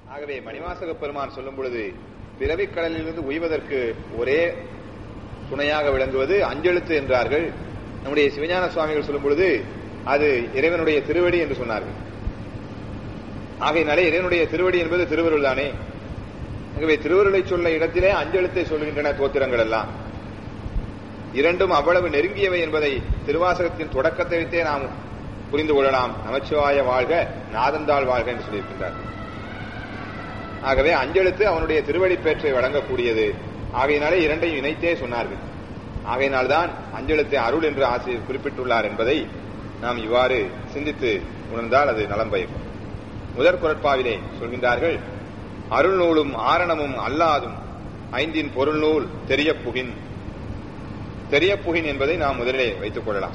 ஆகவே மணிவாசக பெருமான் சொல்லும் பொழுது பிறவிக் கடலிலிருந்து உய்வதற்கு ஒரே துணையாக விளங்குவது அஞ்செழுத்து என்றார்கள் நம்முடைய சிவஞான சுவாமிகள் சொல்லும் பொழுது அது இறைவனுடைய திருவடி என்று சொன்னார்கள் ஆகையினாலே இறைவனுடைய திருவடி என்பது திருவருள் தானே ஆகவே திருவருளை சொல்ல இடத்திலே அஞ்செழுத்தை சொல்கின்றன தோத்திரங்கள் எல்லாம் இரண்டும் அவ்வளவு நெருங்கியவை என்பதை திருவாசகத்தின் தொடக்கத்தை வைத்தே நாம் புரிந்து கொள்ளலாம் நமச்சிவாய வாழ்க நாதந்தாள் வாழ்க என்று சொல்லியிருக்கின்றார் ஆகவே அஞ்செழுத்து அவனுடைய திருவடி பேற்றை வழங்கக்கூடியது ஆகையினாலே இரண்டையும் இணைத்தே சொன்னார்கள் ஆகையினால்தான் அஞ்செழுத்தை அருள் என்று ஆசிரியர் குறிப்பிட்டுள்ளார் என்பதை நாம் இவ்வாறு சிந்தித்து உணர்ந்தால் அது நலம் பயக்கும் முதற் குரட்பாவிலே சொல்கின்றார்கள் அருள் நூலும் ஆரணமும் அல்லாதும் ஐந்தின் பொருள் நூல் தெரிய புகின் தெரிய புகின் என்பதை நாம் முதலிலே வைத்துக் கொள்ளலாம்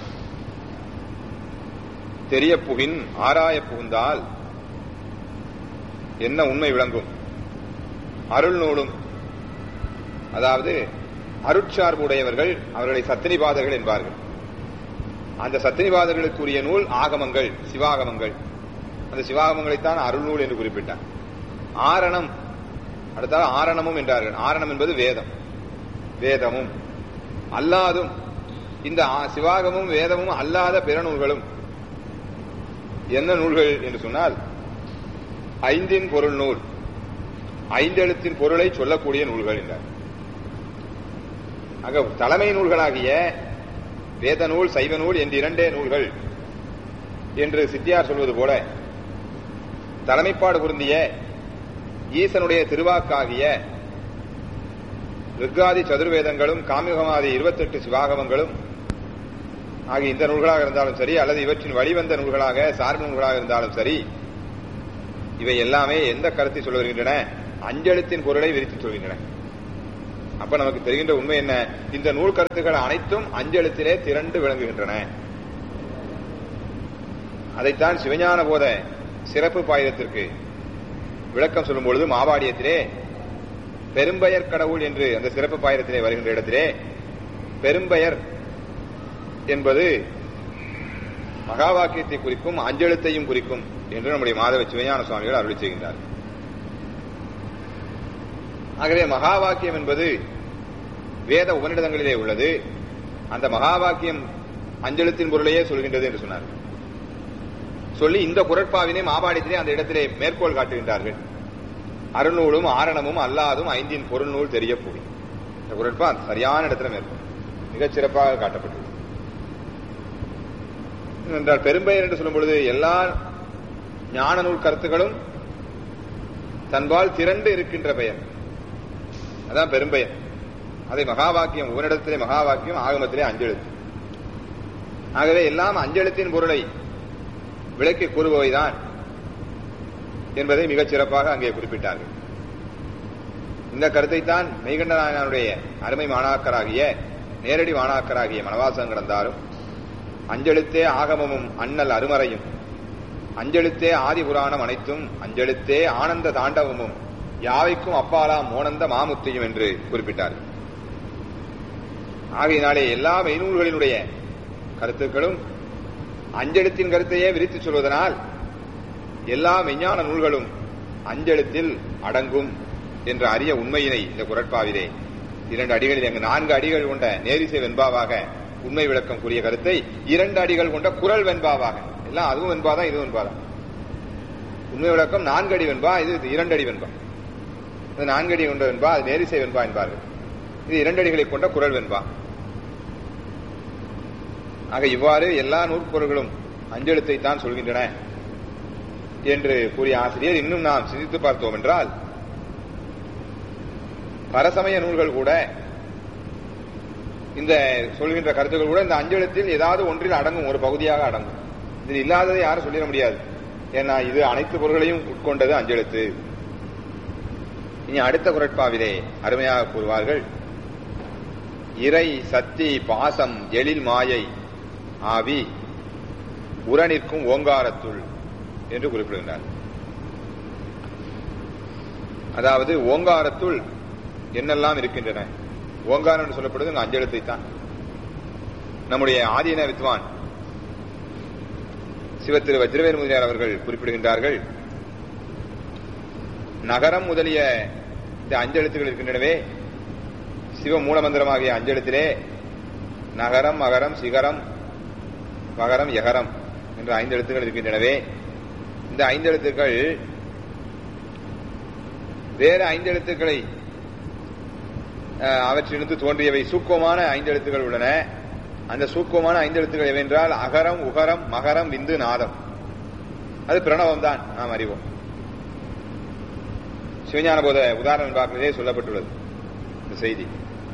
தெரிய புகின் ஆராய புகுந்தால் என்ன உண்மை விளங்கும் அருள் நூலும் அதாவது அருட்சார்பு உடையவர்கள் அவர்களை சத்தினிபாதர்கள் என்பார்கள் அந்த சத்தினிபாதர்களுக்குரிய நூல் ஆகமங்கள் சிவாகமங்கள் அந்த சிவாகமங்களைத்தான் அருள் நூல் என்று குறிப்பிட்டார் ஆரணம் அடுத்தால் ஆரணமும் என்றார்கள் ஆரணம் என்பது வேதம் வேதமும் அல்லாதும் இந்த சிவாகமும் வேதமும் அல்லாத பிற நூல்களும் என்ன நூல்கள் என்று சொன்னால் ஐந்தின் பொருள் நூல் ஐந்தெழுத்தின் பொருளை சொல்லக்கூடிய நூல்கள் என்றார் ஆக தலைமை நூல்களாகிய வேத நூல் சைவ நூல் என்று இரண்டே நூல்கள் என்று சித்தியார் சொல்வது போல தலைமைப்பாடு பொருந்திய ஈசனுடைய திருவாக்காகிய ரிக்காதி சதுர்வேதங்களும் காமிகமாதி இருபத்தெட்டு சிவாகமங்களும் ஆகிய இந்த நூல்களாக இருந்தாலும் சரி அல்லது இவற்றின் வழிவந்த நூல்களாக சார்பு நூல்களாக இருந்தாலும் சரி இவை எல்லாமே எந்த கருத்தை சொல்ல வருகின்றன அஞ்செழுத்தின் பொருளை விரித்து சொல்கின்றன அப்ப நமக்கு தெரிகின்ற உண்மை என்ன இந்த நூல் கருத்துக்கள் அனைத்தும் அஞ்செழுத்திலே திரண்டு விளங்குகின்றன அதைத்தான் சிவஞான போத சிறப்பு பாயுதத்திற்கு விளக்கம் சொல்லும் பொழுது மாவாடியத்திலே பெரும்பெயர் கடவுள் என்று அந்த சிறப்பு பாயிரத்திலே வருகின்ற இடத்திலே பெரும்பெயர் என்பது மகா வாக்கியத்தை குறிக்கும் அஞ்செழுத்தையும் குறிக்கும் என்று நம்முடைய மாதவ சிவஞான சுவாமிகள் அருளி செய்கின்றார் ஆகவே மகா வாக்கியம் என்பது வேத உபநிடதங்களிலே உள்ளது அந்த மகா வாக்கியம் அஞ்செழுத்தின் பொருளையே சொல்கின்றது என்று சொன்னார் சொல்லி இந்த குரட்பாவினை மாபாடியத்திலே அந்த இடத்திலே மேற்கோள் காட்டுகின்றார்கள் அருநூலும் ஆரணமும் அல்லாதும் ஐந்தின் பொருள் நூல் தெரிய போகும் இந்த குரட்பா சரியான இடத்துல மேற்கோள் மிகச் சிறப்பாக காட்டப்பட்டுள்ளது என்றால் பெரும்பெயர் என்று சொல்லும் பொழுது எல்லா ஞான நூல் கருத்துகளும் தன்பால் திரண்டு இருக்கின்ற பெயர் அதான் பெரும்பெயர் அதை மகா வாக்கியம் உவனிடத்திலே மகா வாக்கியம் ஆகமத்திலே அஞ்செழுத்து ஆகவே எல்லாம் அஞ்செழுத்தின் பொருளை விளக்கி கூறுபவைதான் என்பதை மிகச் சிறப்பாக அங்கே குறிப்பிட்டார்கள் இந்த கருத்தை தான் மெய்கண்ட நாயனாருடைய அருமை மாணாக்கராகிய நேரடி மாணாக்கராகிய மனவாசம் கடந்தாலும் அஞ்செழுத்தே ஆகமமும் அண்ணல் அருமறையும் அஞ்செழுத்தே ஆதி புராணம் அனைத்தும் அஞ்செழுத்தே ஆனந்த தாண்டவமும் யாவைக்கும் அப்பாலாம் மோனந்த மாமுத்தியும் என்று குறிப்பிட்டார் ஆகையினாலே எல்லா மெய்நூல்களினுடைய கருத்துக்களும் அஞ்செழுத்தின் கருத்தையே விரித்து சொல்வதனால் எல்லா மெஞ்ஞான நூல்களும் அஞ்செழுத்தில் அடங்கும் என்ற அரிய உண்மையினை இந்த குரட்பாவிலே இரண்டு அடிகளில் அங்கு நான்கு அடிகள் கொண்ட நேரிசை வெண்பாவாக உண்மை விளக்கம் கூறிய கருத்தை இரண்டு அடிகள் கொண்ட குரல் வெண்பாவாக எல்லாம் அதுவும் வெண்பாதான் இதுவும் வெண்பாதான் உண்மை விளக்கம் நான்கு அடி வெண்பா இது இரண்டு அடி வெண்பா இது நான்கு அடி கொண்ட வெண்பா அது நேரிசை வெண்பா என்பார்கள் இது இரண்டு அடிகளை கொண்ட குரல் வெண்பா ஆக இவ்வாறு எல்லா நூற்பொருள்களும் அஞ்செழுத்தை தான் சொல்கின்றன என்று கூறிய ஆசிரியர் இன்னும் நாம் சிந்தித்து பார்த்தோம் என்றால் பரசமய நூல்கள் கூட இந்த சொல்கின்ற கருத்துக்கள் கூட இந்த அஞ்செழுத்தில் ஏதாவது ஒன்றில் அடங்கும் ஒரு பகுதியாக அடங்கும் இதில் இல்லாததை யாரும் சொல்லிட முடியாது ஏன்னா இது அனைத்து பொருள்களையும் உட்கொண்டது அஞ்செழுத்து இனி அடுத்த குரட்பாவிலே அருமையாக கூறுவார்கள் இறை சக்தி பாசம் எழில் மாயை ஆவி உரனிற்கும் ஓங்காரத்துள் என்று குறிப்பிடுகின்றார் அதாவது ஓங்காரத்துள் என்னெல்லாம் இருக்கின்றன ஓங்காரம் என்று சொல்லப்படுவது அஞ்செழுத்தை தான் நம்முடைய ஆதீன வித்வான் சிவத்திரு வஜ்ரவேல் முதலியார் அவர்கள் குறிப்பிடுகின்றார்கள் நகரம் முதலிய இந்த அஞ்செழுத்துகள் இருக்கின்றனவே சிவ மூலமந்திரமாகிய அஞ்செழுத்திலே நகரம் மகரம் சிகரம் மகரம் யகரம் என்ற ஐந்து எழுத்துக்கள் இருக்கின்றனவே இந்த ஐந்து எழுத்துக்கள் வேறு ஐந்து எழுத்துக்களை அவற்றிலிருந்து தோன்றியவை சூக்குவமான ஐந்து எழுத்துக்கள் உள்ளன அந்த சூக்குவமான ஐந்து எழுத்துக்கள் எவென்றால் அகரம் உகரம் மகரம் விந்து நாதம் அது பிரணவம் தான் நாம் அறிவோம் சிவஞான போத உதாரணம் பார்க்கிறதே சொல்லப்பட்டுள்ளது இந்த செய்தி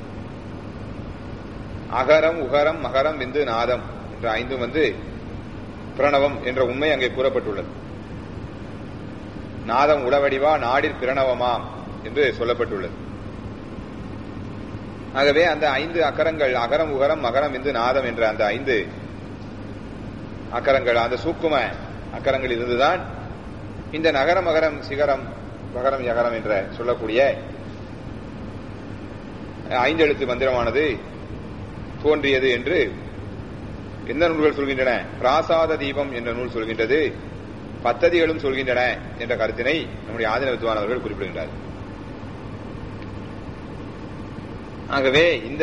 அகரம் உகரம் மகரம் விந்து நாதம் என்ற ஐந்தும் வந்து பிரணவம் என்ற உண்மை அங்கே கூறப்பட்டுள்ளது நாதம் உளவடிவா நாடில் பிரணவமாம் என்று சொல்லப்பட்டுள்ளது ஆகவே அந்த ஐந்து அக்கரங்கள் அகரம் உகரம் மகரம் விந்து நாதம் என்ற அந்த ஐந்து அக்கரங்கள் அந்த சூக்கும அக்கரங்கள் இருந்துதான் இந்த நகர மகரம் சிகரம் மகரம் யகரம் என்ற சொல்லக்கூடிய ஐந்தெழுத்து மந்திரமானது தோன்றியது என்று எந்த நூல்கள் சொல்கின்றன பிராசாத தீபம் என்ற நூல் சொல்கின்றது பத்ததிகளும் சொல்கின்றன என்ற கருத்தினை நம்முடைய ஆதின வித்வானவர்கள் குறிப்பிடுகின்றார் ஆகவே இந்த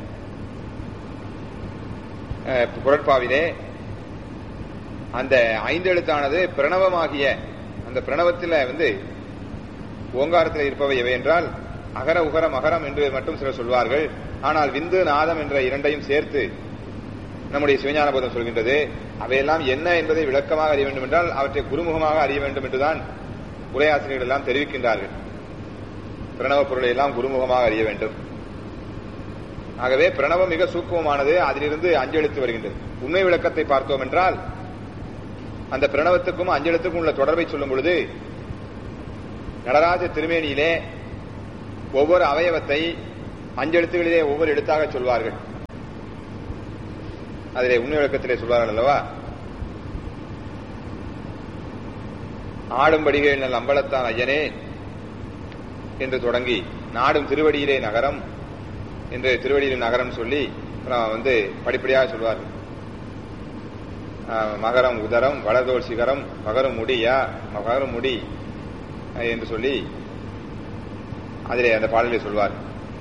குரட்பாவிலே அந்த ஐந்தெழுத்தானது பிரணவமாகிய அந்த பிரணவத்தில் வந்து ஓங்காரத்தில் இருப்பவை எவை என்றால் அகர உகர மகரம் என்று மட்டும் சிலர் சொல்வார்கள் ஆனால் விந்து நாதம் என்ற இரண்டையும் சேர்த்து நம்முடைய சிவஞான போதம் சொல்கின்றது அவையெல்லாம் என்ன என்பதை விளக்கமாக அறிய வேண்டும் என்றால் அவற்றை குருமுகமாக அறிய வேண்டும் என்றுதான் உரையாசிரியர்கள் எல்லாம் தெரிவிக்கின்றார்கள் பிரணவ பொருளை எல்லாம் குருமுகமாக அறிய வேண்டும் ஆகவே பிரணவம் மிக சூக்குமமானது அதிலிருந்து அஞ்செழுத்து வருகின்றது உண்மை விளக்கத்தை பார்த்தோம் என்றால் அந்த பிரணவத்துக்கும் அஞ்செழுத்துக்கும் உள்ள தொடர்பை சொல்லும் பொழுது நடராஜ திருமேனியிலே ஒவ்வொரு அவயவத்தை அஞ்செழுத்துகளிலே ஒவ்வொரு எழுத்தாக சொல்வார்கள் அதிலே உண்மை விளக்கத்திலே சொல்வார்கள் அல்லவா ஆடும்படிகள் நல் அம்பலத்தான் ஐயனே என்று தொடங்கி நாடும் திருவடியிலே நகரம் என்று திருவடியிலே நகரம் சொல்லி வந்து படிப்படியாக சொல்வார்கள் மகரம் உதரம் வளதோல் சிகரம் மகரம் முடியா மகரம் முடி என்று சொல்லி அதிலே அந்த பாடலை சொல்வார்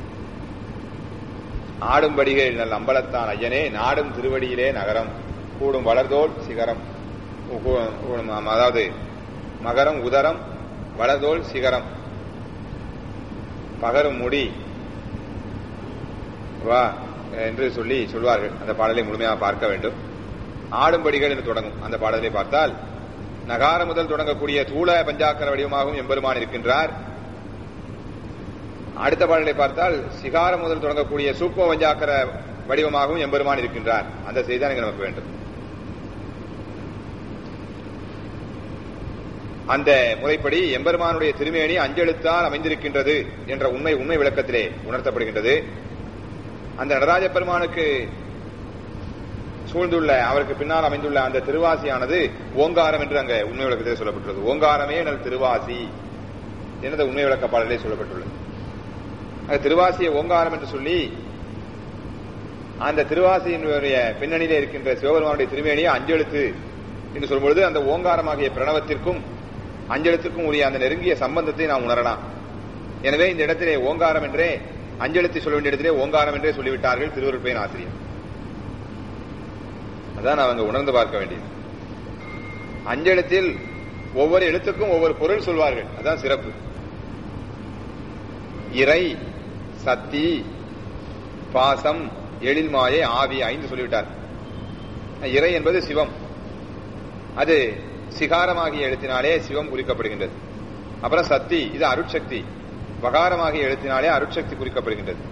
ஆடும்படிகள் நல் அம்பலத்தான் ஐயனே நாடும் திருவடியிலே நகரம் கூடும் வளர்தோல் சிகரம் அதாவது மகரம் உதரம் வளர்தோல் சிகரம் பகரும் முடி வா என்று சொல்லி சொல்வார்கள் அந்த பாடலை முழுமையாக பார்க்க வேண்டும் ஆடும்படிகள் என்று தொடங்கும் அந்த பாடலை பார்த்தால் நகார முதல் தொடங்கக்கூடிய தூள பஞ்சாக்கர வடிவமாகவும் எம்பெருமான் இருக்கின்றார் அடுத்த பாடலை பார்த்தால் சிகாரம் முதல் தொடங்கக்கூடிய சூப்ப பஞ்சாக்கர வடிவமாகவும் எம்பெருமான் இருக்கின்றார் அந்த செய்தி தான் நமக்கு வேண்டும் அந்த முறைப்படி எம்பெருமானுடைய திருமேனி அஞ்செழுத்தால் அமைந்திருக்கின்றது என்ற உண்மை உண்மை விளக்கத்திலே உணர்த்தப்படுகின்றது அந்த நடராஜ பெருமானுக்கு சூழ்ந்துள்ள அவருக்கு பின்னால் அமைந்துள்ள அந்த திருவாசியானது ஓங்காரம் என்று அங்க உண்மை விளக்கத்திலே சொல்லப்பட்டுள்ளது ஓங்காரமே எனது திருவாசி எனது உண்மை விளக்க பாடலே சொல்லப்பட்டுள்ளது அந்த திருவாசியை ஓங்காரம் என்று சொல்லி அந்த திருவாசியினுடைய பின்னணியிலே இருக்கின்ற சிவபெருமானுடைய திருமேனியை அஞ்செழுத்து என்று சொல்லும்பொழுது அந்த ஓங்காரமாகிய பிரணவத்திற்கும் அஞ்செழுத்துக்கும் உரிய அந்த நெருங்கிய சம்பந்தத்தை நாம் உணரலாம் எனவே இந்த இடத்திலே ஓங்காரம் என்றே அஞ்செழுத்தை சொல்ல வேண்டிய இடத்திலே ஓங்காரம் என்றே சொல்லிவிட்டார்கள் திருவருட்பயன் ஆசிரியர் அதான் அவங்க உணர்ந்து பார்க்க வேண்டியது அஞ்செழுத்தில் ஒவ்வொரு எழுத்துக்கும் ஒவ்வொரு பொருள் சொல்வார்கள் அதான் சிறப்பு இறை சக்தி பாசம் எழில் மாயை ஆவி ஐந்து சொல்லிவிட்டார் இறை என்பது சிவம் அது சிகாரமாகிய எழுத்தினாலே சிவம் குறிக்கப்படுகின்றது அப்புறம் சக்தி இது அருட்சக்தி வகாரமாகிய எழுத்தினாலே அருட்சக்தி குறிக்கப்படுகின்றது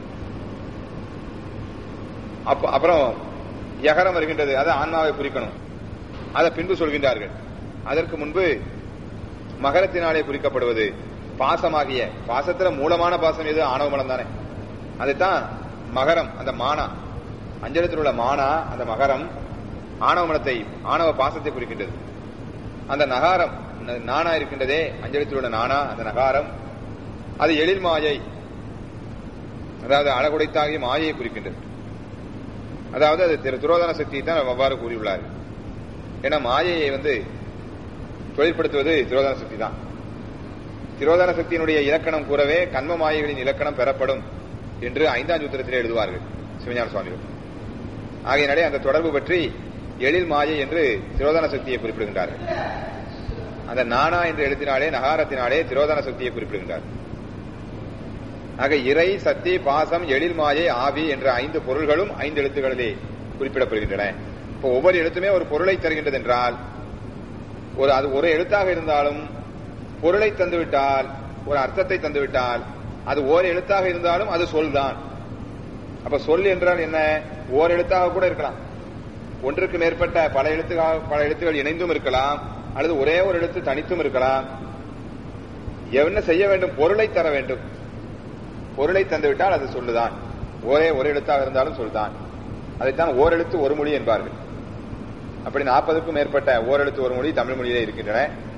அப்புறம் யகரம் வருகின்றது அது ஆன்மாவை குறிக்கணும் அதை பின்பு சொல்கின்றார்கள் அதற்கு முன்பு மகரத்தினாலே குறிக்கப்படுவது பாசமாகிய பாசத்துல மூலமான பாசம் எது ஆணவ மலம் தானே அதைத்தான் மகரம் அந்த மானா அஞ்சலத்தில் உள்ள மானா அந்த மகரம் ஆணவ மலத்தை ஆணவ பாசத்தை குறிக்கின்றது அந்த நகாரம் நானா இருக்கின்றதே அஞ்சலத்தில் உள்ள நானா அந்த நகாரம் அது எழில் மாயை அதாவது அழகுடைத்தாகிய மாயை குறிக்கின்றது அதாவது அது திரு துரோதன சக்தியை தான் அவ்வாறு கூறியுள்ளார் ஏன்னா மாயையை வந்து தொழிற்படுத்துவது திரோதன சக்தி தான் திரோதான சக்தியினுடைய இலக்கணம் கூறவே கண்ம மாயைகளின் இலக்கணம் பெறப்படும் என்று ஐந்தாம் சூத்திரத்திலே எழுதுவார்கள் சிவஞான சுவாமிகள் ஆகையினாலே அந்த தொடர்பு பற்றி எழில் மாயை என்று திரோதான சக்தியை குறிப்பிடுகின்றார்கள் அந்த நானா என்ற எழுத்தினாலே நகாரத்தினாலே திரோதான சக்தியை குறிப்பிடுகின்றார் ஆக இறை சக்தி பாசம் எழில் மாயை ஆவி என்ற ஐந்து பொருள்களும் ஐந்து எழுத்துக்களிலே குறிப்பிடப்படுகின்றன இப்போ ஒவ்வொரு எழுத்துமே ஒரு பொருளை தருகின்றது என்றால் ஒரு அது ஒரு எழுத்தாக இருந்தாலும் பொருளை தந்துவிட்டால் ஒரு அர்த்தத்தை தந்துவிட்டால் அது ஓர் எழுத்தாக இருந்தாலும் அது சொல் தான் அப்ப சொல் என்றால் என்ன ஓர் எழுத்தாக கூட இருக்கலாம் ஒன்றுக்கு மேற்பட்ட பல எழுத்துக்காக பல எழுத்துக்கள் இணைந்தும் இருக்கலாம் அல்லது ஒரே ஒரு எழுத்து தனித்தும் இருக்கலாம் என்ன செய்ய வேண்டும் பொருளை தர வேண்டும் பொருளை தந்துவிட்டால் அது சொல்லுதான் ஒரே ஒரு எழுத்தாக இருந்தாலும் சொல்தான் அதைத்தான் ஓரெழுத்து ஒரு மொழி என்பார்கள் அப்படி நாற்பதுக்கும் மேற்பட்ட ஓரெழுத்து ஒரு மொழி தமிழ் மொழியிலே இருக்கின்றன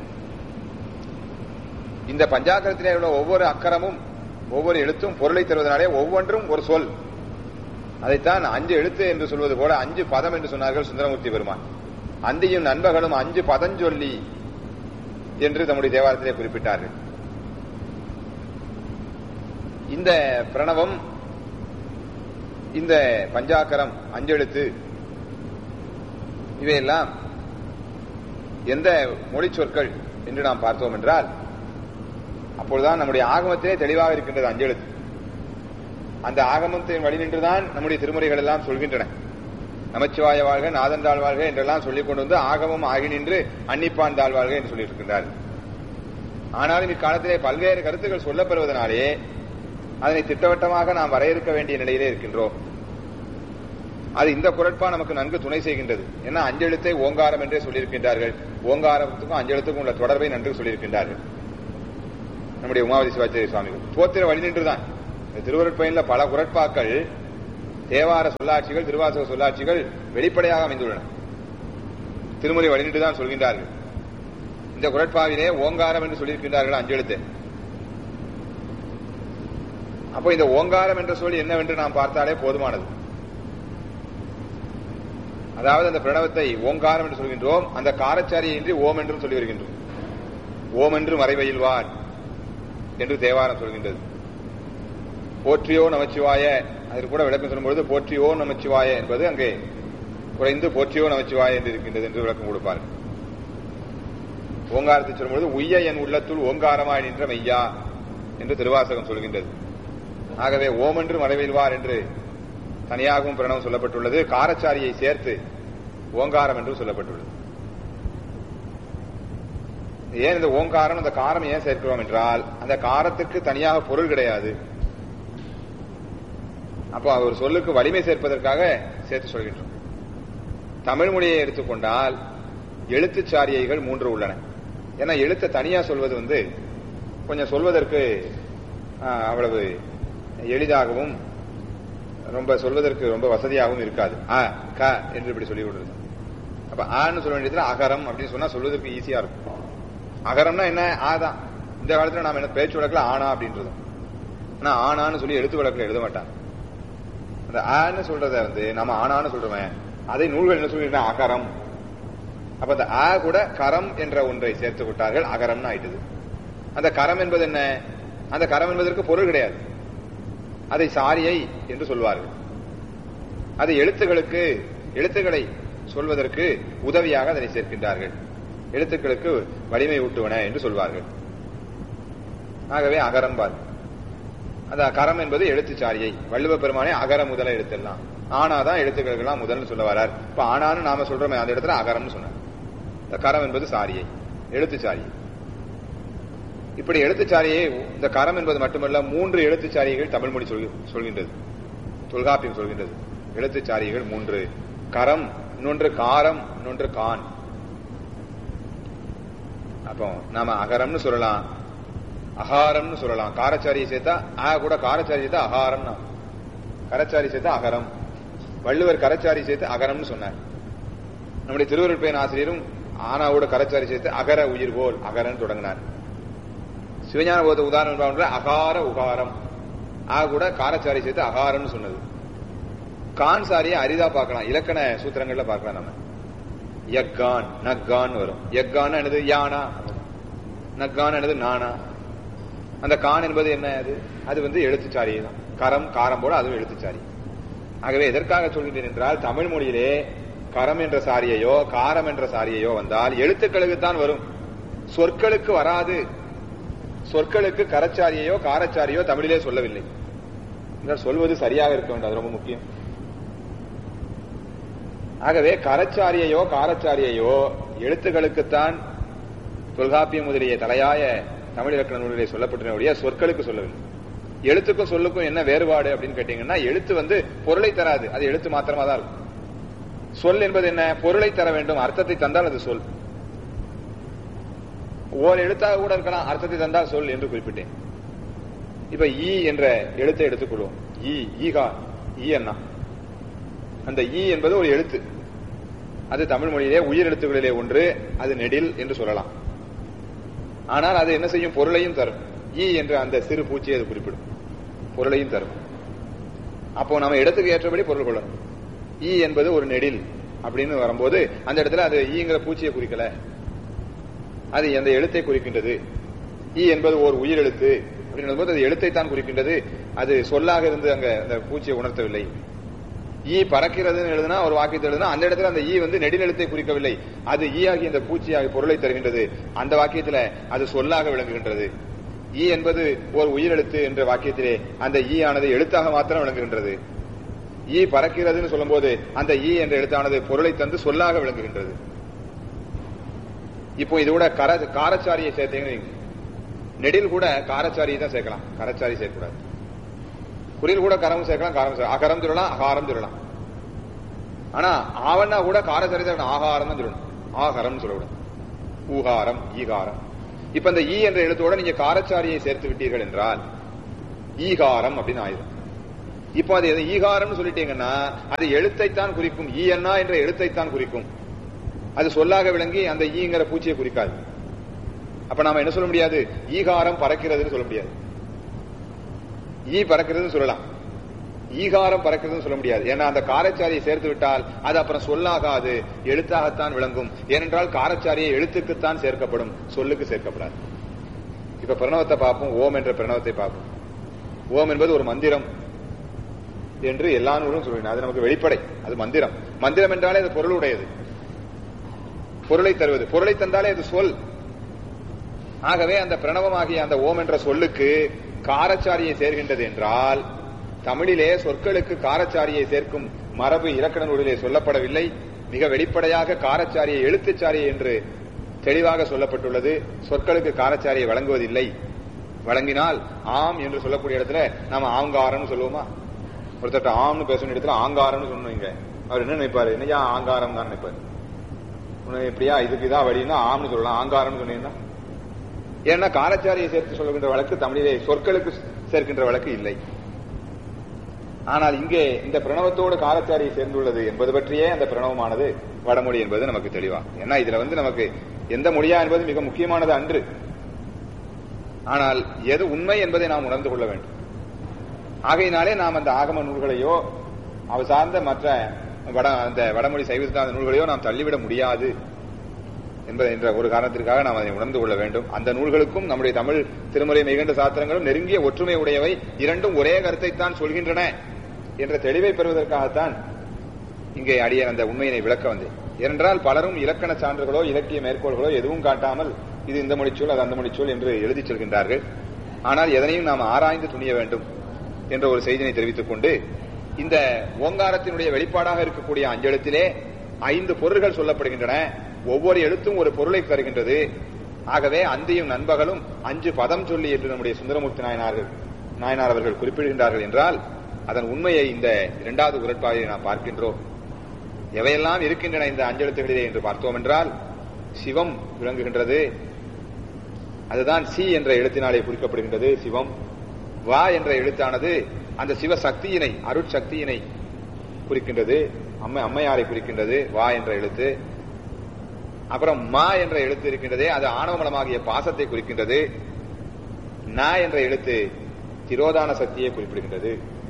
இந்த பஞ்சாக்கரத்திலே உள்ள ஒவ்வொரு அக்கரமும் ஒவ்வொரு எழுத்தும் பொருளை தருவதனாலே ஒவ்வொன்றும் ஒரு சொல் அதைத்தான் அஞ்சு எழுத்து என்று சொல்வது போல அஞ்சு பதம் என்று சொன்னார்கள் சுந்தரமூர்த்தி பெருமான் அந்தியும் நண்பர்களும் அஞ்சு பதஞ்சொல்லி என்று தம்முடைய தேவாலயத்திலே குறிப்பிட்டார்கள் இந்த பிரணவம் இந்த பஞ்சாக்கரம் அஞ்செழுத்து இவையெல்லாம் எந்த மொழி சொற்கள் என்று நாம் பார்த்தோம் என்றால் அப்பொழுதுதான் நம்முடைய ஆகமத்திலே தெளிவாக இருக்கின்றது அஞ்செழுத்து அந்த ஆகமத்தின் வழி நின்றுதான் நம்முடைய திருமுறைகள் எல்லாம் சொல்கின்றன நமச்சிவாய வாழ்க நாதன்தாள் வாழ்க என்றெல்லாம் சொல்லிக் கொண்டு வந்து ஆகமம் ஆகி நின்று அன்னிப்பான் தாழ் வாழ்க என்று சொல்லியிருக்கின்றார் ஆனாலும் இக்காலத்திலே பல்வேறு கருத்துக்கள் சொல்லப்பெறுவதனாலே அதனை திட்டவட்டமாக நாம் வரையறுக்க வேண்டிய நிலையிலே இருக்கின்றோம் அது இந்த குரட்பா நமக்கு நன்கு துணை செய்கின்றது ஏன்னா அஞ்செழுத்தை ஓங்காரம் என்றே சொல்லியிருக்கின்றார்கள் ஓங்காரத்துக்கும் அஞ்செழுத்துக்கும் உள்ள தொடர்பை நன்கு சொல்லியிருக்கின்றார்கள் நம்முடைய உமாவதி சிவாச்சாரிய சுவாமிகள் தோத்திர வழி நின்றுதான் இந்த திருவருட்பயனில் பல குரட்பாக்கள் தேவார சொல்லாட்சிகள் திருவாசக சொல்லாட்சிகள் வெளிப்படையாக அமைந்துள்ளன திருமுறை வழிநின்றுதான் சொல்கின்றார்கள் இந்த குரட்பாவிலே ஓங்காரம் என்று சொல்லியிருக்கின்றார்கள் அஞ்செழுத்து அப்போ இந்த ஓங்காரம் என்ற சொல் என்னவென்று நாம் பார்த்தாலே போதுமானது அதாவது அந்த பிரணவத்தை ஓங்காரம் என்று சொல்கின்றோம் அந்த காரச்சாரியை இன்றி ஓம் என்றும் சொல்லி வருகின்றோம் ஓம் என்று மறைவையில்வார் என்று தேவாரம் சொல்கின்றது போற்றியோ நமச்சிவாய அதற்கு கூட விளக்கம் சொல்லும்பொழுது போற்றியோ நமச்சிவாய என்பது அங்கே குறைந்து போற்றியோ நமச்சிவாய என்று இருக்கின்றது என்று விளக்கம் கொடுப்பார்கள் ஓங்காரத்தை சொல்லும்பொழுது உய்ய என் உள்ளத்துள் ஓங்காரமாய் நின்ற மெய்யா என்று திருவாசகம் சொல்கின்றது ஆகவே ஓம் என்று மறைவில்வார் என்று தனியாகவும் பிரணவம் சொல்லப்பட்டுள்ளது காரச்சாரியை சேர்த்து ஓங்காரம் என்று சொல்லப்பட்டுள்ளது ஏன் இந்த ஓங்காரம் அந்த காரம் ஏன் சேர்க்கிறோம் என்றால் அந்த காரத்துக்கு தனியாக பொருள் கிடையாது அப்போ ஒரு சொல்லுக்கு வலிமை சேர்ப்பதற்காக சேர்த்து சொல்கின்றோம் தமிழ் மொழியை எடுத்துக்கொண்டால் எழுத்துச்சாரியைகள் மூன்று உள்ளன ஏன்னா எழுத்தை தனியா சொல்வது வந்து கொஞ்சம் சொல்வதற்கு அவ்வளவு எளிதாகவும் ரொம்ப சொல்வதற்கு ரொம்ப வசதியாகவும் இருக்காது அ க என்று இப்படி சொல்லி விடுறது அப்ப ஆன்னு சொல்ல வேண்டியதுல அகரம் அப்படின்னு சொன்னா சொல்வதற்கு ஈஸியா இருக்கும் அகரம்னா என்ன ஆதான் இந்த காலத்துல நாம என்ன பேச்சு வழக்குல ஆனா அப்படின்றதும் ஆனா ஆனான்னு சொல்லி எழுத்து வழக்குல எழுத மாட்டாங்க அந்த ஆன்னு சொல்றத வந்து நம்ம ஆனான்னு சொல்றோமே அதை நூல்கள் என்ன சொல்லி அகரம் அப்ப அந்த ஆ கூட கரம் என்ற ஒன்றை சேர்த்து விட்டார்கள் அகரம்னு ஆயிட்டது அந்த கரம் என்பது என்ன அந்த கரம் என்பதற்கு பொருள் கிடையாது அதை சாரியை என்று சொல்வார்கள் அது எழுத்துகளுக்கு எழுத்துக்களை சொல்வதற்கு உதவியாக அதனை சேர்க்கின்றார்கள் எழுத்துக்களுக்கு வலிமை ஊட்டுவன என்று சொல்வார்கள் ஆகவே அகரம் பார் அந்த கரம் என்பது எழுத்துச்சாரியை வள்ளுவ பெருமானே அகர முதல எழுத்தெல்லாம் ஆனாதான் எழுத்துக்களுக்கெல்லாம் முதல்னு சொல்ல வரார் இப்ப ஆனான்னு நாம சொல்றோமே அந்த இடத்துல அகரம்னு சொன்னார் இந்த கரம் என்பது சாரியை எழுத்துச்சாரியை இப்படி எழுத்துச்சாரியை இந்த கரம் என்பது மட்டுமல்ல மூன்று எழுத்துச்சாரிகள் தமிழ் மொழி சொல்கின்றது தொல்காப்பியம் சொல்கின்றது எழுத்துச்சாரிகள் மூன்று கரம் இன்னொன்று காரம் இன்னொன்று கான் அப்போ நாம அகரம்னு சொல்லலாம் அகாரம்னு சொல்லலாம் காரச்சாரியை சேர்த்தா ஆ கூட காரச்சாரி சேர்த்தா அகாரம் கரச்சாரி சேர்த்தா அகரம் வள்ளுவர் கரச்சாரி சேர்த்து அகரம்னு சொன்னார் நம்முடைய திருவருட்பயன் ஆசிரியரும் ஆனாவோட கரச்சாரி சேர்த்து அகர உயிர்கோல் அகரன் தொடங்கினார் சிவஞான போத உதாரணம் அகார உகாரம் ஆ கூட காரச்சாரி சேர்த்து அகாரம்னு சொன்னது கான் சாரியை அரிதா பார்க்கலாம் இலக்கண சூத்திரங்கள்ல பார்க்கலாம் நம்ம எக்கான் நக்கான் வரும் எக்கான் என்னது யானா நக்கான் என்னது நானா அந்த கான் என்பது என்ன அது அது வந்து எழுத்துச்சாரியை தான் கரம் காரம் போல அதுவும் எழுத்துச்சாரி ஆகவே எதற்காக சொல்கின்றேன் என்றால் தமிழ் மொழியிலே கரம் என்ற சாரியையோ காரம் என்ற சாரியையோ வந்தால் எழுத்துக்களுக்கு தான் வரும் சொற்களுக்கு வராது சொற்களுக்கு கரச்சாரியையோ காரச்சாரியோ தமிழிலே சொல்லவில்லை என்றால் சொல்வது சரியாக இருக்க வேண்டும் அது ரொம்ப முக்கியம் ஆகவே கரச்சாரியையோ காரச்சாரியையோ எழுத்துக்களுக்குத்தான் தொல்காப்பியம் முதலிய தலையாய தமிழ் இலக்கண நூலிலே சொல்லப்பட்டிருந்த சொற்களுக்கு சொல்லவில்லை எழுத்துக்கும் சொல்லுக்கும் என்ன வேறுபாடு அப்படின்னு கேட்டீங்கன்னா எழுத்து வந்து பொருளை தராது அது எழுத்து மாத்திரமா தான் இருக்கும் சொல் என்பது என்ன பொருளை தர வேண்டும் அர்த்தத்தை தந்தால் அது சொல் ஓர் எழுத்தாக கூட இருக்கலாம் அர்த்தத்தை தந்தால் சொல் என்று குறிப்பிட்டேன் இப்ப ஈ என்ற எழுத்தை எடுத்துக்கொள்வோம் ஈ ஈகா ஈ அண்ணா அந்த ஈ என்பது ஒரு எழுத்து அது தமிழ் மொழியிலே உயிர் எழுத்துக்களிலே ஒன்று அது நெடில் என்று சொல்லலாம் ஆனால் அது என்ன செய்யும் பொருளையும் தரும் ஈ என்ற அந்த சிறு பூச்சியை அது குறிப்பிடும் பொருளையும் தரும் அப்போ நம்ம இடத்துக்கு ஏற்றபடி பொருள் கொள்ளணும் ஈ என்பது ஒரு நெடில் அப்படின்னு வரும்போது அந்த இடத்துல அது ஈங்கிற பூச்சியை குறிக்கல அது அந்த எழுத்தை குறிக்கின்றது ஈ என்பது ஒரு உயிர் எழுத்து அப்படின்னும் போது அது எழுத்தை தான் குறிக்கின்றது அது சொல்லாக இருந்து அங்க அந்த பூச்சியை உணர்த்தவில்லை ஈ பறக்கிறதுன்னு எழுதுனா ஒரு வாக்கியத்தை எழுதுனா அந்த இடத்துல அந்த ஈ வந்து நெடிலெழுத்தை குறிக்கவில்லை அது ஈ ஆகிய இந்த பூச்சியாகி பொருளை தருகின்றது அந்த வாக்கியத்துல அது சொல்லாக விளங்குகின்றது ஈ என்பது ஒரு உயிரெழுத்து என்ற வாக்கியத்திலே அந்த ஈ ஆனது எழுத்தாக மாத்திரம் விளங்குகின்றது ஈ பறக்கிறதுன்னு சொல்லும்போது அந்த ஈ என்ற எழுத்தானது பொருளை தந்து சொல்லாக விளங்குகின்றது இப்போ இது கூட கர காரச்சாரியை சேர்த்தீங்கன்னு வைங்க. நெடில் கூட காரச்சாரியை தான் சேர்க்கலாம் கரச்சாரி சேர்க்கக்கூடாது குறில் கூட கரம் சேர்க்கலாம் காரம் சேர்க்கலாம் அகரம் சொல்லலாம் அகாரம் சொல்லலாம் ஆனா ஆவண்ணா கூட காரச்சாரி தான் ஆகாரம் தான் சொல்லணும் ஆகாரம் சொல்லக்கூடாது ஊகாரம் ஈகாரம் இப்ப இந்த ஈ என்ற எழுத்தோட நீங்க காரச்சாரியை சேர்த்து விட்டீர்கள் என்றால் ஈகாரம் அப்படின்னு ஆயிரும் இப்போ அது எது ஈகாரம்னு சொல்லிட்டீங்கன்னா அது எழுத்தைத்தான் குறிக்கும் ஈ அண்ணா என்ற எழுத்தைத்தான் குறிக்கும் அது சொல்லாக விளங்கி அந்த ஈங்கிற பூச்சியை குறிக்காது அப்ப நாம என்ன சொல்ல முடியாது ஈகாரம் பறக்கிறதுன்னு சொல்ல முடியாது ஈ பறக்கிறதுன்னு சொல்லலாம் ஈகாரம் பறக்கிறதுன்னு சொல்ல முடியாது ஏன்னா அந்த காரச்சாரியை சேர்த்து விட்டால் அது அப்புறம் சொல்லாகாது எழுத்தாகத்தான் விளங்கும் ஏனென்றால் காரச்சாரியை எழுத்துக்குத்தான் சேர்க்கப்படும் சொல்லுக்கு சேர்க்கப்படாது இப்ப பிரணவத்தை பார்ப்போம் ஓம் என்ற பிரணவத்தை பார்ப்போம் ஓம் என்பது ஒரு மந்திரம் என்று எல்லா நூலும் சொல்லுங்க அது நமக்கு வெளிப்படை அது மந்திரம் மந்திரம் என்றாலே அது பொருளுடையது பொருளை தருவது பொருளை தந்தாலே அது சொல் ஆகவே அந்த பிரணவமாகிய அந்த ஓம் என்ற சொல்லுக்கு காரச்சாரியை சேர்கின்றது என்றால் தமிழிலே சொற்களுக்கு காரச்சாரியை சேர்க்கும் மரபு இலக்கண நூலிலே சொல்லப்படவில்லை மிக வெளிப்படையாக காரச்சாரியை எழுத்துச்சாரியை என்று தெளிவாக சொல்லப்பட்டுள்ளது சொற்களுக்கு காரச்சாரியை வழங்குவதில்லை வழங்கினால் ஆம் என்று சொல்லக்கூடிய இடத்துல நாம ஆங்காரம்னு சொல்லுவோமா ஒருத்தட்ட ஆம்னு பேசணும் இடத்துல ஆங்காரம்னு சொன்னோம் இங்க அவர் என்ன நினைப்பாரு என்னையா ஆங்காரம் தான் நினைப்பாரு உனக்கு இப்படியா இதுக்கு இதான் வழின்னா ஆம்னு சொல்லலாம் ஆங்காரம்னு சொன்னீங்கன்னா ஏன்னா காரச்சாரியை சேர்த்து சொல்லுகின்ற வழக்கு தமிழிலே சொற்களுக்கு சேர்க்கின்ற வழக்கு இல்லை ஆனால் இங்கே இந்த பிரணவத்தோடு காரச்சாரியை சேர்ந்துள்ளது என்பது பற்றியே அந்த பிரணவமானது வடமொழி என்பது நமக்கு தெளிவா ஏன்னா இதுல வந்து நமக்கு எந்த மொழியா என்பது மிக முக்கியமானது அன்று ஆனால் எது உண்மை என்பதை நாம் உணர்ந்து கொள்ள வேண்டும் ஆகையினாலே நாம் அந்த ஆகம நூல்களையோ அவை சார்ந்த மற்ற வட அந்த வடமொழி சைவ சித்தாந்த நூல்களையோ நாம் தள்ளிவிட முடியாது என்பது என்ற ஒரு காரணத்திற்காக நாம் அதை உணர்ந்து கொள்ள வேண்டும் அந்த நூல்களுக்கும் நம்முடைய தமிழ் திருமுறை மிகுந்த சாத்திரங்களும் நெருங்கிய ஒற்றுமை உடையவை இரண்டும் ஒரே கருத்தைத்தான் சொல்கின்றன என்ற தெளிவை பெறுவதற்காகத்தான் இங்கே அடிய அந்த உண்மையினை விளக்க வந்தேன் ஏனென்றால் பலரும் இலக்கண சான்றுகளோ இலக்கிய மேற்கோள்களோ எதுவும் காட்டாமல் இது இந்த மொழிச்சொல் அது அந்த மொழிச்சொல் என்று எழுதிச் செல்கின்றார்கள் ஆனால் எதனையும் நாம் ஆராய்ந்து துணிய வேண்டும் என்ற ஒரு செய்தியை தெரிவித்துக் கொண்டு இந்த ஓங்காரத்தினுடைய வெளிப்பாடாக இருக்கக்கூடிய அஞ்செழுத்திலே ஐந்து பொருள்கள் சொல்லப்படுகின்றன ஒவ்வொரு எழுத்தும் ஒரு பொருளை தருகின்றது ஆகவே அந்தியும் நண்பகலும் அஞ்சு பதம் சொல்லி என்று நம்முடைய சுந்தரமூர்த்தி நாயனார்கள் நாயனார் அவர்கள் குறிப்பிடுகின்றார்கள் என்றால் அதன் உண்மையை இந்த இரண்டாவது உரட்பாயை நாம் பார்க்கின்றோம் எவையெல்லாம் இருக்கின்றன இந்த அஞ்செழுத்துகளிலே என்று பார்த்தோம் என்றால் சிவம் விளங்குகின்றது அதுதான் சி என்ற எழுத்தினாலே குறிக்கப்படுகின்றது சிவம் வா என்ற எழுத்தானது அந்த சிவ சக்தியினை அருட்சக்தியினை குறிக்கின்றது அம்மை அம்மையாரை குறிக்கின்றது வா என்ற எழுத்து அப்புறம் மா என்ற எழுத்து இருக்கின்றதே அது ஆணவமலமாகிய பாசத்தை குறிக்கின்றது ந என்ற எழுத்து திரோதான சக்தியை குறிப்பிடுகின்றது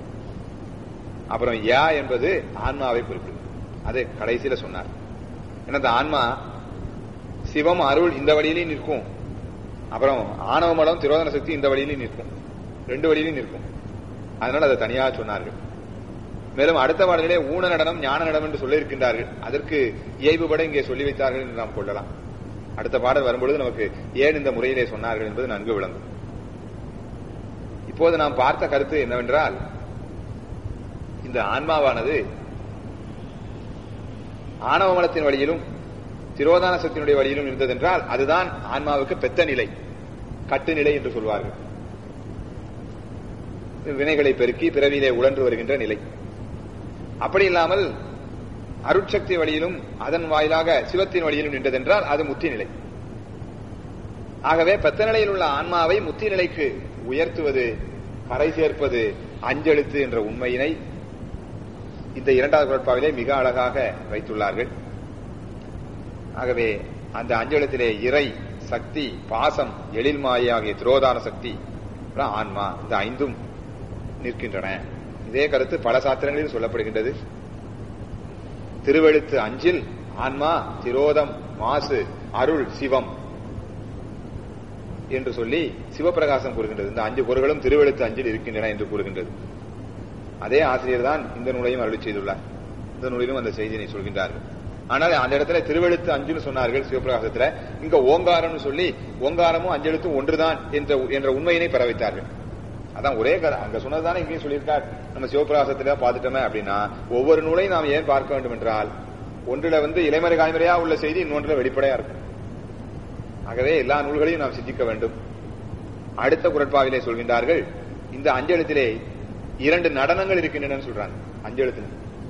அப்புறம் யா என்பது ஆன்மாவை குறிப்பிடுகிறது அது கடைசியில சொன்னார் ஏன்னா அந்த ஆன்மா சிவம் அருள் இந்த வழியிலையும் நிற்கும் அப்புறம் ஆணவ மலம் திரோதன சக்தி இந்த வழியிலும் நிற்கும் ரெண்டு வழியிலும் நிற்கும் அதனால அதை தனியாக சொன்னார்கள் மேலும் அடுத்த பாடலிலே ஊன நடனம் ஞான நடனம் என்று சொல்லியிருக்கின்றார்கள் அதற்கு இயல்புபட இங்கே சொல்லி வைத்தார்கள் என்று நாம் கொள்ளலாம் அடுத்த பாடல் வரும்பொழுது நமக்கு ஏன் இந்த முறையிலே சொன்னார்கள் என்பது நன்கு விளங்கும் இப்போது நாம் பார்த்த கருத்து என்னவென்றால் இந்த ஆன்மாவானது ஆணவ மலத்தின் வழியிலும் திரோதான சக்தியினுடைய வழியிலும் இருந்ததென்றால் அதுதான் ஆன்மாவுக்கு பெத்த நிலை கட்டுநிலை என்று சொல்வார்கள் வினைகளை பெருக்கி பிறவியிலே உழன்று வருகின்ற நிலை அப்படி இல்லாமல் அருட்சக்தி வழியிலும் அதன் வாயிலாக சிவத்தின் வழியிலும் நின்றதென்றால் அது முத்தி நிலை ஆகவே பெத்த நிலையில் உள்ள ஆன்மாவை முத்தி நிலைக்கு உயர்த்துவது கரை சேர்ப்பது அஞ்செழுத்து என்ற உண்மையினை இந்த இரண்டாவது குரட்பாவிலே மிக அழகாக வைத்துள்ளார்கள் ஆகவே அந்த அஞ்செழுத்திலே இறை சக்தி பாசம் எழில்மாயை ஆகிய திரோதான சக்தி ஆன்மா இந்த ஐந்தும் நிற்கின்றன இதே கருத்து பல சாத்திரங்களில் சொல்லப்படுகின்றது திருவெழுத்து அஞ்சில் ஆன்மா திரோதம் மாசு அருள் சிவம் என்று சொல்லி சிவபிரகாசம் கூறுகின்றது இந்த அஞ்சு பொருள்களும் திருவெழுத்து அஞ்சில் இருக்கின்றன என்று கூறுகின்றது அதே ஆசிரியர் தான் இந்த நூலையும் அருளி செய்துள்ளார் இந்த நூலிலும் அந்த செய்தியை சொல்கின்றார்கள் ஆனால் அந்த இடத்துல திருவெழுத்து அஞ்சுன்னு சொன்னார்கள் சிவபிரகாசத்துல இங்க ஓங்காரம்னு சொல்லி ஓங்காரமும் அஞ்செழுத்தும் ஒன்றுதான் என்ற என்ற உண்மையினை பெற வைத்தார்கள் அதான் ஒரே கதை அங்க சொன்னதுதானே இங்கேயும் சொல்லியிருக்கார் நம்ம சிவபிரகாசத்துல பார்த்துட்டோமே அப்படின்னா ஒவ்வொரு நூலையும் நாம் ஏன் பார்க்க வேண்டும் என்றால் ஒன்றுல வந்து இலைமறை காய்மறையா உள்ள செய்தி இன்னொன்றுல வெளிப்படையா இருக்கும் ஆகவே எல்லா நூல்களையும் நாம் சிந்திக்க வேண்டும் அடுத்த குரட்பாவிலே சொல்கின்றார்கள் இந்த அஞ்செழுத்திலே இரண்டு நடனங்கள் இருக்கின்றன சொல்றாங்க அஞ்செழுத்துல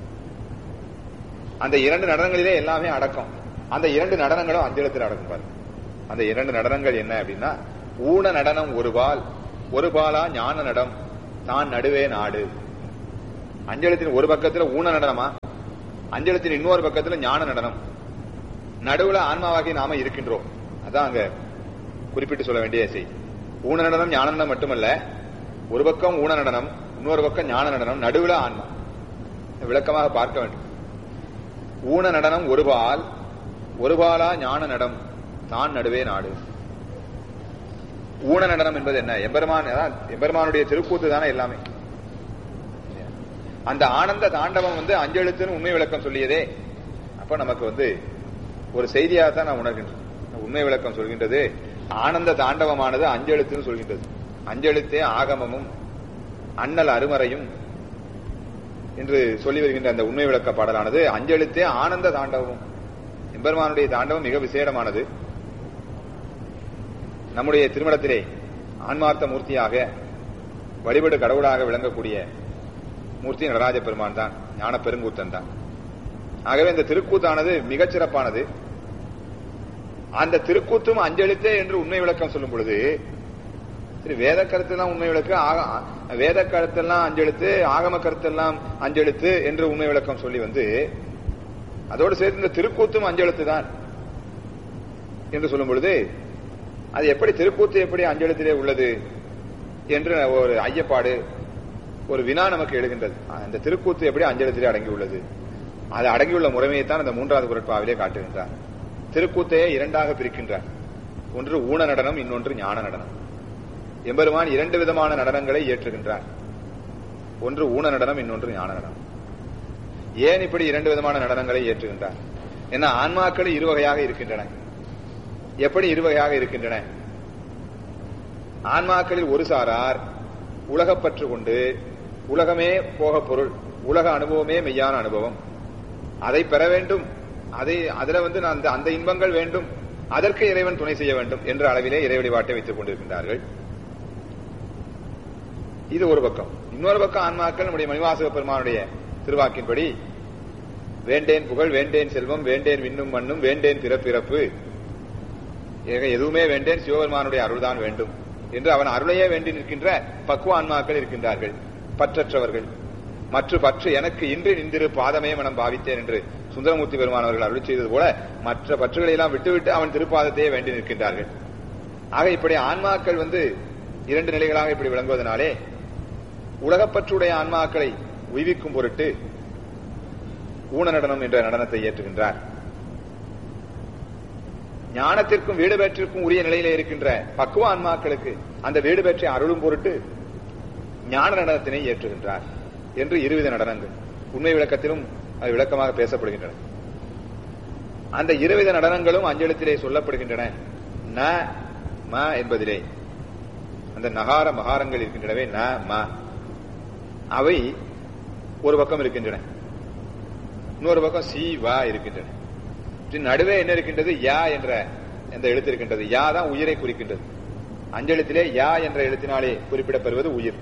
அந்த இரண்டு நடனங்களிலே எல்லாமே அடக்கம் அந்த இரண்டு நடனங்களும் அஞ்செழுத்தில் அடக்கும் பாருங்க அந்த இரண்டு நடனங்கள் என்ன அப்படின்னா ஊன நடனம் ஒரு பால் ஒரு பாலா ஞான நடம் தான் நடுவே நாடு அஞ்சலத்தின் ஒரு பக்கத்துல ஊன நடனமா அஞ்சலத்தின் இன்னொரு பக்கத்துல ஞான நடனம் நடுவுல ஆன்மாவாகி நாம இருக்கின்றோம் அதான் அங்க குறிப்பிட்டு சொல்ல வேண்டிய செய்தி ஊன நடனம் ஞான நடனம் மட்டுமல்ல ஒரு பக்கம் ஊன நடனம் இன்னொரு பக்கம் ஞான நடனம் நடுவுல ஆன்மா விளக்கமாக பார்க்க வேண்டும் ஊன நடனம் ஒரு பால் ஒரு பாலா ஞான நடம் தான் நடுவே நாடு ஊன நடனம் என்பது என்ன எம்பெருமான் எம்பெருமானுடைய திருக்கூத்து தானே எல்லாமே அந்த ஆனந்த தாண்டவம் வந்து அஞ்செழுத்துன்னு உண்மை விளக்கம் சொல்லியதே அப்ப நமக்கு வந்து ஒரு செய்தியாக தான் நான் உணர்கின்றேன் உண்மை விளக்கம் சொல்கின்றது ஆனந்த தாண்டவமானது அஞ்செழுத்துன்னு சொல்கின்றது அஞ்செழுத்தே ஆகமமும் அண்ணல் அருமறையும் என்று சொல்லி வருகின்ற அந்த உண்மை விளக்க பாடலானது அஞ்செழுத்தே ஆனந்த தாண்டவம் எம்பெருமானுடைய தாண்டவம் மிக விசேடமானது நம்முடைய திருமணத்திலே ஆன்மார்த்த மூர்த்தியாக வழிபடு கடவுளாக விளங்கக்கூடிய மூர்த்தி நடராஜ பெருமான் தான் ஞான பெருங்கூத்தன் தான் ஆகவே இந்த திருக்கூத்தானது மிகச் சிறப்பானது அந்த திருக்கூத்தும் அஞ்செழுத்தே என்று உண்மை விளக்கம் சொல்லும் பொழுது சரி வேத கருத்தெல்லாம் உண்மை விளக்கு வேத கருத்தெல்லாம் அஞ்செழுத்து ஆகம கருத்தெல்லாம் அஞ்செழுத்து என்று உண்மை விளக்கம் சொல்லி வந்து அதோடு சேர்த்து இந்த திருக்கூத்தும் அஞ்செழுத்து தான் என்று சொல்லும் பொழுது அது எப்படி திருக்கூத்து எப்படி அஞ்செழுத்திலே உள்ளது என்று ஒரு ஐயப்பாடு ஒரு வினா நமக்கு எழுகின்றது அந்த திருக்கூத்து எப்படி அஞ்செழுத்திலே அடங்கி உள்ளது அது அடங்கியுள்ள முறைமையை தான் அந்த மூன்றாவது குரட்பாவிலே காட்டுகின்றார் திருக்கூத்தையே இரண்டாக பிரிக்கின்றார் ஒன்று ஊன நடனம் இன்னொன்று ஞான நடனம் எம்பெருமான் இரண்டு விதமான நடனங்களை ஏற்றுகின்றார் ஒன்று ஊன நடனம் இன்னொன்று ஞான நடனம் ஏன் இப்படி இரண்டு விதமான நடனங்களை ஏற்றுகின்றார் ஏன்னா ஆன்மாக்கள் இருவகையாக இருக்கின்றன எப்படி இருவகையாக இருக்கின்றன ஆன்மாக்களில் ஒரு சாரார் உலகப்பற்று கொண்டு உலகமே போக பொருள் உலக அனுபவமே மெய்யான அனுபவம் அதை பெற வேண்டும் அதை அதுல வந்து அந்த அந்த இன்பங்கள் வேண்டும் அதற்கு இறைவன் துணை செய்ய வேண்டும் என்ற அளவிலே இறை வழிபாட்டை வைத்துக் கொண்டிருக்கின்றார்கள் இது ஒரு பக்கம் இன்னொரு பக்கம் ஆன்மாக்கள் நம்முடைய மணிவாசக பெருமானுடைய திருவாக்கின்படி வேண்டேன் புகழ் வேண்டேன் செல்வம் வேண்டேன் விண்ணும் மண்ணும் வேண்டேன் பிறப்பிறப்பு எதுவுமே வேண்டேன் சிவபெருமானுடைய அருள்தான் வேண்டும் என்று அவன் அருளையே வேண்டி நிற்கின்ற பக்குவ ஆன்மாக்கள் இருக்கின்றார்கள் பற்றற்றவர்கள் மற்ற பற்று எனக்கு இன்று நின்றிரு பாதமே மனம் பாவித்தேன் என்று சுந்தரமூர்த்தி பெருமான் அவர்கள் அருள் செய்தது போல மற்ற பற்றுகளை எல்லாம் விட்டுவிட்டு அவன் திருப்பாதத்தையே வேண்டி நிற்கின்றார்கள் ஆக இப்படி ஆன்மாக்கள் வந்து இரண்டு நிலைகளாக இப்படி விளங்குவதனாலே உலகப்பற்றுடைய ஆன்மாக்களை உய்விக்கும் பொருட்டு ஊன நடனம் என்ற நடனத்தை ஏற்றுகின்றார் ஞானத்திற்கும் வீடு பெற்றிற்கும் உரிய நிலையில இருக்கின்ற பக்குவ ஆன்மாக்களுக்கு அந்த வீடு பெற்றை அருளும் பொருட்டு ஞான நடனத்தினை ஏற்றுகின்றார் என்று இருவித நடனங்கள் உண்மை விளக்கத்திலும் அது விளக்கமாக பேசப்படுகின்றன அந்த இருவித நடனங்களும் அஞ்செழுத்திலே சொல்லப்படுகின்றன ந ம என்பதிலே அந்த நகார மகாரங்கள் இருக்கின்றனவே ந ம அவை ஒரு பக்கம் இருக்கின்றன இன்னொரு பக்கம் சி வா இருக்கின்றன இதன் நடுவே என்ன இருக்கின்றது யா என்ற அந்த எழுத்து இருக்கின்றது யா தான் உயிரை குறிக்கின்றது அஞ்செழுத்திலே யா என்ற எழுத்தினாலே குறிப்பிடப்படுவது உயிர்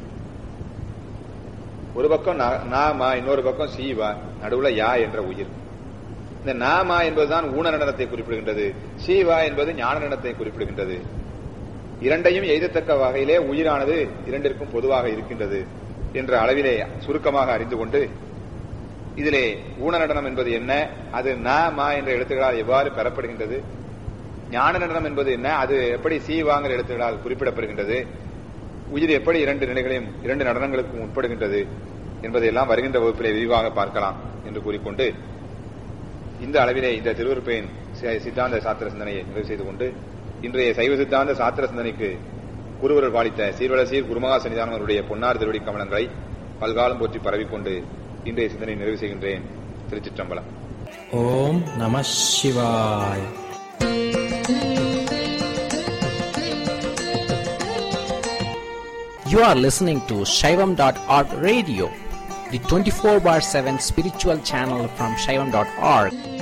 ஒரு பக்கம் ந- நா மா இன்னொரு பக்கம் சி வா நடுவுல யா என்ற உயிர் இந்த நாமா என்பதுதான் ஊன நடனத்தை குறிப்பிடுகின்றது சீவா என்பது ஞான நடனத்தை குறிப்பிடுகின்றது இரண்டையும் எய்தத்தக்க வகையிலே உயிரானது இரண்டிற்கும் பொதுவாக இருக்கின்றது என்ற அளவிலே சுருக்கமாக அறிந்து கொண்டு இதிலே ஊன நடனம் என்பது என்ன அது ந மா என்ற எழுத்துக்களால் எவ்வாறு பெறப்படுகின்றது ஞான நடனம் என்பது என்ன அது எப்படி சீவாங்கிற எழுத்துக்களால் குறிப்பிடப்படுகின்றது உயிர் எப்படி இரண்டு நிலைகளையும் இரண்டு நடனங்களுக்கும் உட்படுகின்றது என்பதையெல்லாம் வருகின்ற வகுப்பிலே விரிவாக பார்க்கலாம் என்று கூறிக்கொண்டு இந்த அளவிலே இந்த திருவருப்பையின் சி- சித்தாந்த சாத்திர சிந்தனையை நிறைவு செய்து கொண்டு இன்றைய சைவ சித்தாந்த சாத்திர சிந்தனைக்கு குருவர்கள் பாலித்த சீர்வல சீர் குருமகா சன்னிதானவருடைய பொன்னார் திருவடி கமலங்களை பல்காலம் போற்றி பரவிக்கொண்டு இன்றைய சிந்தனை நிறைவு செய்கின்றேன் திருச்சிற்றம்பலம் ஓம் நம சிவாய் You are listening to Shaivam.org radio, the 24 bar 7 spiritual channel from Shaivam.org.